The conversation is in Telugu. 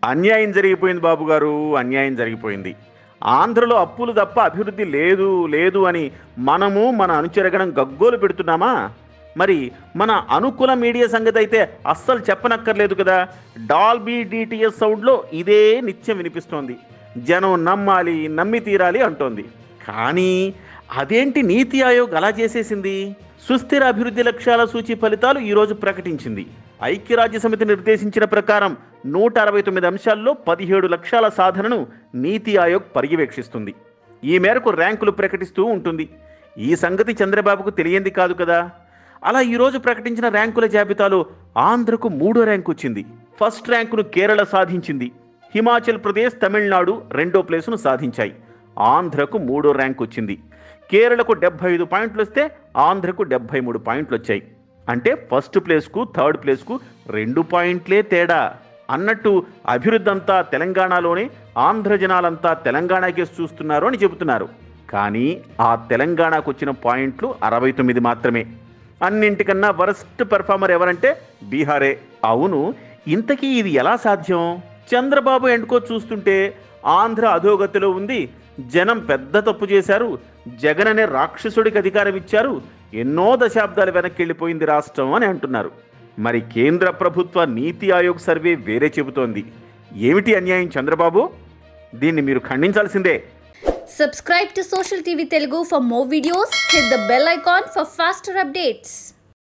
అన్యాయం జరిగిపోయింది బాబు గారు అన్యాయం జరిగిపోయింది ఆంధ్రలో అప్పులు తప్ప అభివృద్ధి లేదు లేదు అని మనము మన అనుచరగణం గగ్గోలు పెడుతున్నామా మరి మన అనుకూల మీడియా సంగతి అయితే అస్సలు చెప్పనక్కర్లేదు కదా డాల్బీ డిటిఎస్ సౌండ్లో ఇదే నిత్యం వినిపిస్తోంది జనం నమ్మాలి నమ్మి తీరాలి అంటోంది కానీ అదేంటి నీతి ఆయోగ్ అలా చేసేసింది సుస్థిర అభివృద్ధి లక్ష్యాల సూచి ఫలితాలు ఈరోజు ప్రకటించింది ఐక్యరాజ్య సమితి నిర్దేశించిన ప్రకారం నూట అరవై తొమ్మిది అంశాల్లో పదిహేడు లక్షల సాధనను నీతి ఆయోగ్ పర్యవేక్షిస్తుంది ఈ మేరకు ర్యాంకులు ప్రకటిస్తూ ఉంటుంది ఈ సంగతి చంద్రబాబుకు తెలియంది కాదు కదా అలా ఈరోజు ప్రకటించిన ర్యాంకుల జాబితాలో ఆంధ్రకు మూడో ర్యాంకు వచ్చింది ఫస్ట్ ర్యాంకును కేరళ సాధించింది హిమాచల్ ప్రదేశ్ తమిళనాడు రెండో ప్లేసును సాధించాయి ఆంధ్రకు మూడో ర్యాంక్ వచ్చింది కేరళకు డెబ్బై ఐదు పాయింట్లు వస్తే ఆంధ్రకు డెబ్బై మూడు పాయింట్లు వచ్చాయి అంటే ఫస్ట్ ప్లేస్కు థర్డ్ ప్లేస్కు రెండు పాయింట్లే తేడా అన్నట్టు అభివృద్ధి అంతా తెలంగాణలోనే ఆంధ్ర జనాలంతా తెలంగాణకే చూస్తున్నారు అని చెబుతున్నారు కానీ ఆ తెలంగాణకు వచ్చిన పాయింట్లు అరవై తొమ్మిది మాత్రమే అన్నింటికన్నా వరస్ట్ పెర్ఫార్మర్ ఎవరంటే బీహారే అవును ఇంతకీ ఇది ఎలా సాధ్యం చంద్రబాబు ఎండుకో చూస్తుంటే ఆంధ్ర అధోగతిలో ఉంది జనం పెద్ద తప్పు చేశారు జగన్ అనే రాక్షసుడికి అధికారం ఇచ్చారు ఎన్నో దశాబ్దాలు వెనక్కి వెళ్ళిపోయింది రాష్ట్రం అని అంటున్నారు మరి కేంద్ర ప్రభుత్వ నీతి ఆయోగ్ సర్వే వేరే చెబుతోంది ఏమిటి అన్యాయం చంద్రబాబు దీన్ని మీరు ఖండించాల్సిందే Subscribe to Social TV Telugu for more videos. Hit the bell icon for faster updates.